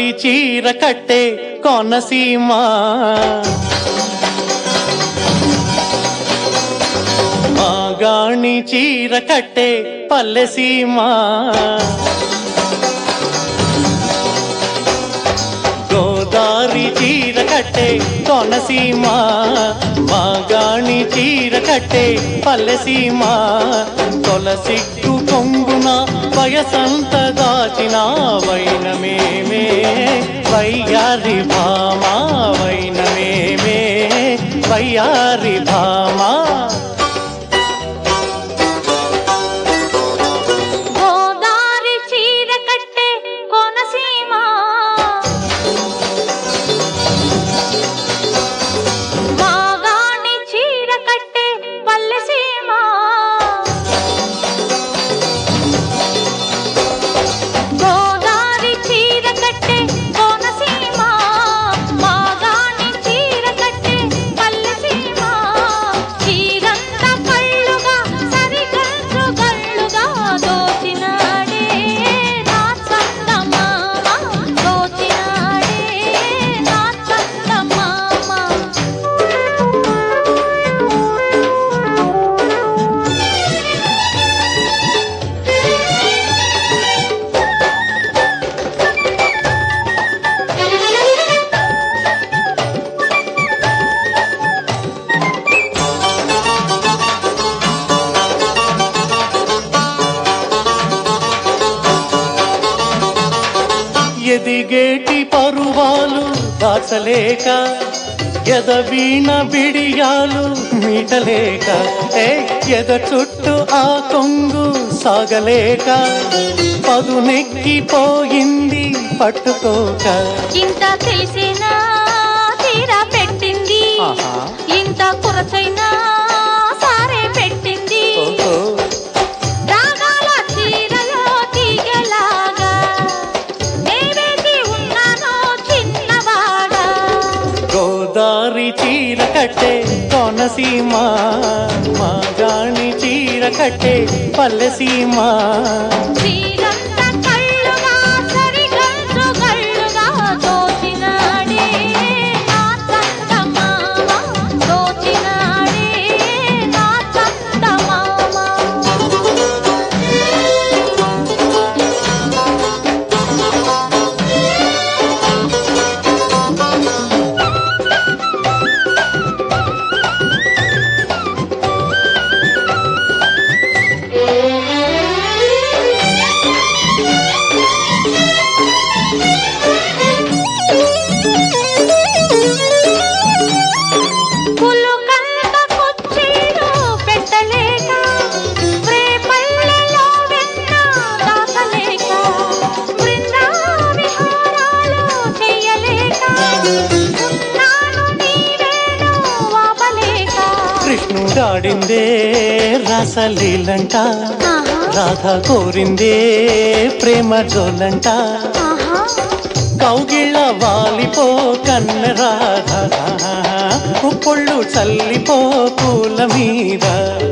చీర కట్టే కోనసీమ మాగాణి చీర కట్టే పల్లెసీమ గోదారి చీర కట్టే కోనసీమ మాగాణి చీర కట్టే పల్లెసీమ తొలసిగ్గు కొంగున వయసంత దాచిన వైనమేమే వయ్యారి భామా వైనమేమే వయ్యారి భామా గోదారి చీర కట్టే కోనసీమ మాగాణి చీర కట్టే పల్లెసీమ గోదారి చీర కట్టే కోనసీమ మాగాణి చీర కట్టే పల్లెసీమ చీరంత కళ్ళుగా సరిగల్లు గల్లుగా దోచినాడే నా చందమామ దోచినాడే నా చందమామ ఎదిగేటి పరువాలు దాచలేక ఎదవీణ బిడియాలు మీటలేక ఏ ఎద చుట్టూ ఆ కొంగు సాగలేక పదునెక్కిపోయింది పట్టుకోక ఇంత తెలిసినా తీరా పెట్టింది ఆహా. ఇంత కురచైనా సారే పెట్టింది ఓహో. రాగాల చీరలో తీగలాగా నేవేసి ఉన్నానో చిన్నవాడా గోదారి చీర కట్టే కోనసీమ మాగాణి చీర కట్టే పల్లెసీమ చీరంత కళ్ళుగా సరిగల్లు గల్లుగా దోచినాడే నా చందమామ దోచినాడే నా చందమామ పులుకంద కుచ్చిళ్ళు పెట్టలేక రేపల్లెలో వెన్న దాచలేక బృందా విహారాలు చెయ్యలేక ఉన్నాను నీవేను వాపలేక కృష్ణుడాడిందే రసలీలంట ఆహా, రాధ కోరిందే ప్రేమ జోలంట ఆహా. కౌగిళ్ళ వాలిపో కన్న రాధ ఉప్పుళ్ళు చల్లిపో పూల మీద